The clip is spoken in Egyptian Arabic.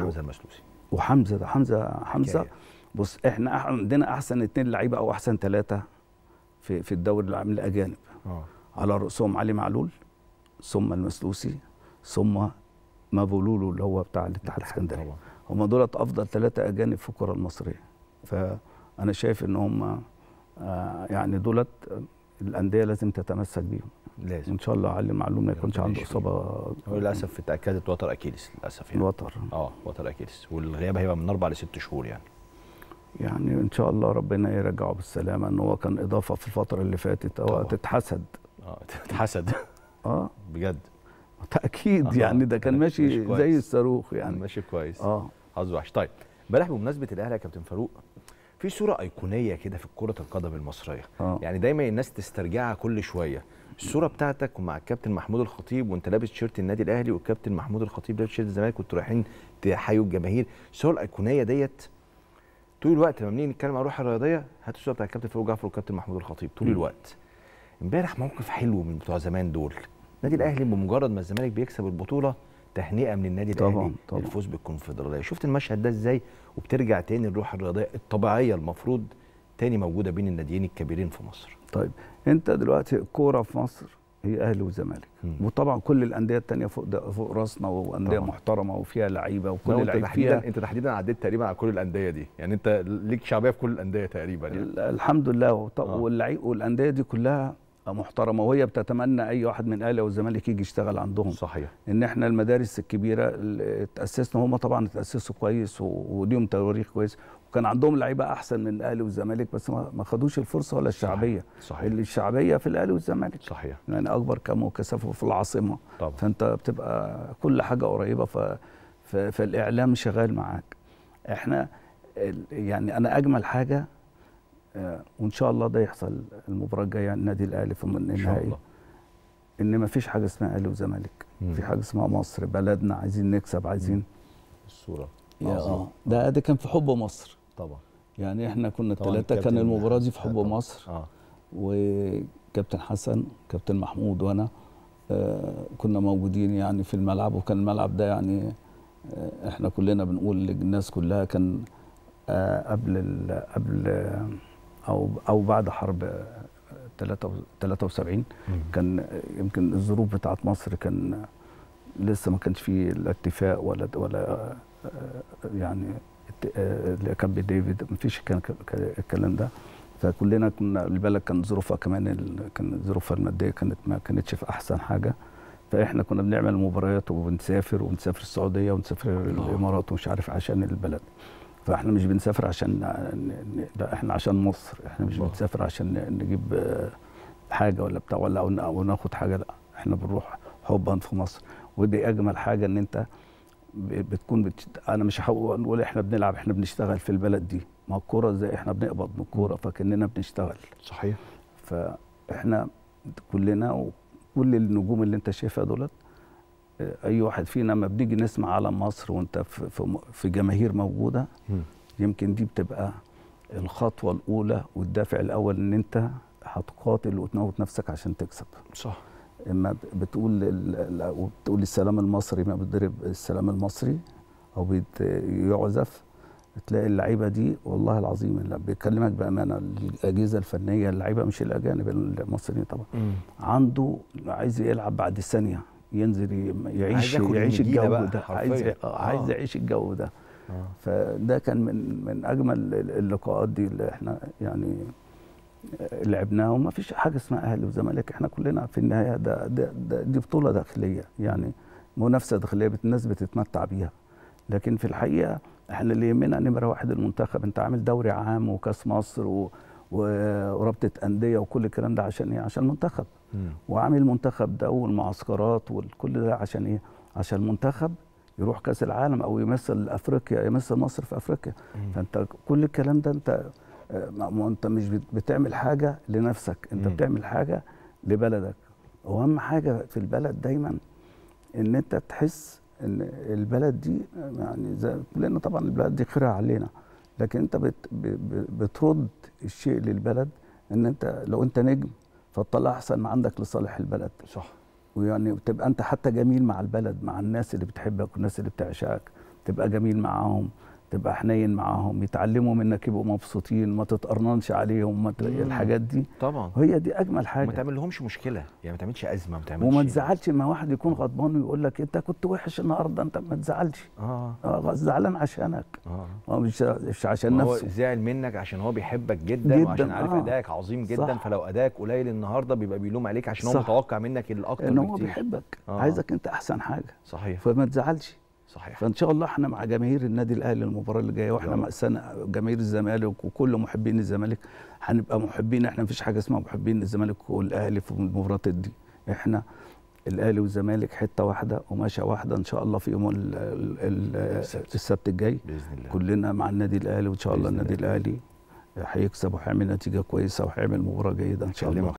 حمزه المسلوسي وحمزه ده حمزه حمزه حكاية. بص احنا أح- عندنا احسن اتنين لعيبه او احسن ثلاثه في في الدوري العام الاجانب اه على رؤوسهم علي معلول ثم المسلوسي ثم مابولولو اللي هو بتاع الاتحاد الاسكندري طبعا هم دولت افضل ثلاثه اجانب في الكره المصريه فانا شايف ان هم آه، يعني دولت الانديه لازم تتمسك بيهم لازم ان شاء الله علي معلول ما يكونش ربنا عنده يشفيه. اصابه هو للاسف اتاكدت وتر اكيلس للاسف في يعني الوتر اه وتر اكيلس والغياب هيبقى من اربع لست شهور يعني يعني ان شاء الله ربنا يرجعه بالسلامه ان هو كان اضافه في الفتره اللي فاتت طبعا. هو تتحسد اه اتحسد اه بجد تاكيد آه، يعني ده كان ماشي ماشي كويس. زي الصاروخ يعني يعني ماشي كويس اه حظه وحش طيب امبارح بمناسبه الاهلي يا كابتن فاروق في صوره ايقونيه كده في كره القدم المصريه اه يعني دايما الناس تسترجعها كل شويه الصوره بتاعتك ومع الكابتن محمود الخطيب وانت لابس تيشيرت النادي الاهلي والكابتن محمود الخطيب لابس تيشيرت الزمالك وانتوا رايحين تحيوا الجماهير الصور الايقونيه ديت طول الوقت لما بنيجي نتكلم عن الروح الرياضيه هاتوا الصوره بتاع الكابتن فاروق جعفر والكابتن محمود الخطيب طول مم. الوقت امبارح موقف حلو من بتوع زمان دول النادي الاهلي بمجرد ما الزمالك بيكسب البطوله تهنئه من النادي طبعاً، الاهلي طبعاً. للفوز بالكونفدراليه شفت المشهد ده ازاي وبترجع تاني الروح الرياضيه الطبيعيه المفروض تاني موجوده بين الناديين الكبيرين في مصر طيب انت دلوقتي الكوره في مصر هي اهلي وزمالك مم. وطبعا كل الانديه التانية فوق ده فوق راسنا وانديه طبعا. محترمه وفيها لعيبه لا، وكل وانت لعيب تحديدا فيها انت تحديدا عديت تقريبا على كل الانديه دي يعني انت ليك شعبيه في كل الانديه تقريبا يعني ال- الحمد لله وط- آه. واللعيب والانديه دي كلها محترمه وهي بتتمنى اي واحد من الاهلي والزمالك يجي يشتغل عندهم صحيح ان احنا المدارس الكبيره اللي اتاسسنا هم طبعا اتاسسوا كويس و- وليهم تواريخ كويس وكان عندهم لعيبه احسن من الاهلي والزمالك بس ما ما خدوش الفرصه ولا الشعبيه صحيح اللي الشعبيه في الاهلي والزمالك صحيح يعني اكبر كم وكثافه في العاصمه طبعا فانت بتبقى كل حاجه قريبه ف... ف... فالاعلام شغال معاك احنا ال- يعني انا اجمل حاجه آه، وان شاء الله ده يحصل المباراه الجايه النادي الاهلي في ان شاء النهائي الله ان ما فيش حاجه اسمها اهلي وزمالك مم. في حاجه اسمها مصر بلدنا عايزين نكسب عايزين الصوره يا عظيم. اه ده ده كان في حب مصر طبعا يعني احنا كنا طبعاً الثلاثه كان الكابتن المباراه دي في آه، حب طبعاً. مصر اه وكابتن حسن كابتن محمود وانا آه، كنا موجودين يعني في الملعب وكان الملعب ده يعني آه، احنا كلنا بنقول للناس كلها كان آه، قبل ال- قبل آه، او او بعد حرب آه، 73 كان آه، يمكن الظروف بتاعت مصر كان آه، لسه ما كانش فيه لا اتفاق ولا ولا آه، آه، يعني ات- آه، اللي كان بديفيد ما فيش كان ك- ك- الكلام ده فكلنا كنا البلد كان ظروفها كمان ال- كان ظروفها الماديه كانت ما كانتش في احسن حاجه فاحنا كنا بنعمل مباريات وبنسافر ونسافر السعوديه ونسافر الامارات ومش عارف عشان البلد فاحنا مش بنسافر عشان ن- ن- لا احنا عشان مصر احنا مش الله. بنسافر عشان ن- نجيب آه، حاجه ولا بتاع ولا أو ن- او ناخد حاجه لا احنا بنروح حبا في مصر ودي اجمل حاجه ان انت ب- بتكون بت... انا مش هقول نقول احنا بنلعب احنا بنشتغل في البلد دي ما الكوره زي احنا بنقبض من الكوره فكاننا بنشتغل صحيح فاحنا كلنا وكل النجوم اللي انت شايفها دولت اه، اي واحد فينا لما بنيجي نسمع علم مصر وانت في في, م- في جماهير موجوده مم. يمكن دي بتبقى الخطوه الاولى والدافع الاول ان انت هتقاتل وتموت نفسك عشان تكسب صح اما بتقول ال- ال- وبتقول السلام المصري ما بتضرب السلام المصري او بيت- يعزف تلاقي اللعيبه دي والله العظيم اللي بيكلمك بامانه الاجهزه الفنيه اللعيبه مش الاجانب المصريين طبعا عنده عايز يلعب بعد ثانيه ينزل ي- يعيش عايز ياخد يعيش النجيلة الجو بقى ده حرفياً. عايز آه، عايز آه. يعيش الجو ده آه. فده كان من من اجمل ال- اللقاءات دي اللي احنا يعني لعبناها وما فيش حاجه اسمها اهلي وزمالك احنا كلنا في النهايه ده, ده, ده دي بطوله داخليه يعني منافسه داخليه بت- الناس بتتمتع بيها لكن في الحقيقه احنا اللي يهمنا نمره واحد المنتخب انت عامل دوري عام وكاس مصر و و- ورابطه انديه وكل الكلام ده عشان ايه؟ عشان المنتخب مم. وعامل المنتخب ده والمعسكرات وكل ده عشان ايه؟ عشان المنتخب يروح كاس العالم او يمثل افريقيا يمثل مصر في افريقيا مم. فانت كل الكلام ده انت آه، ما ما انت مش بت- بتعمل حاجه لنفسك انت مم. بتعمل حاجه لبلدك واهم حاجه في البلد دايما ان انت تحس ان البلد دي يعني زي كلنا طبعا البلد دي خيرها علينا لكن انت بت ب- ب- بترد الشيء للبلد ان انت لو انت نجم فتطلع احسن ما عندك لصالح البلد صح ويعني تبقى انت حتى جميل مع البلد مع الناس اللي بتحبك والناس اللي بتعشقك تبقى جميل معاهم تبقى حنين معاهم يتعلموا منك يبقوا مبسوطين ما تتقرننش عليهم ما ت... مم. الحاجات دي طبعا هي دي اجمل وما حاجه تعملهمش مشكله يعني ما تعملش ازمه ما تعملش وما تزعلش ما واحد يكون غضبان ويقول لك انت كنت وحش النهارده انت ما تزعلش اه آه، زعلان عشانك اه هو مش مش عشان هو نفسه زعل منك عشان هو بيحبك جدا, جداً، وعشان عارف آه. ادائك عظيم جدا صح. فلو ادائك قليل النهارده بيبقى بيلوم عليك عشان هو صح. متوقع منك الاكتر ان هو بكتير بيحبك آه. عايزك انت احسن حاجه صحيح فما تزعلش صحيح فان شاء الله احنا مع جماهير النادي الاهلي المباراه اللي جايه يا واحنا رب. مع سنة جماهير الزمالك وكل محبين الزمالك هنبقى محبين احنا مفيش حاجه اسمها محبين الزمالك والاهلي في المباريات دي احنا الاهلي والزمالك حته واحده وماشيه واحده ان شاء الله في يوم ال ال ال السبت. السبت الجاي باذن الله كلنا مع النادي الاهلي وان شاء الله بإذن النادي الله. الاهلي هيكسب وهيعمل نتيجه كويسه وهيعمل مباراه جيده ان شاء الله أكلمك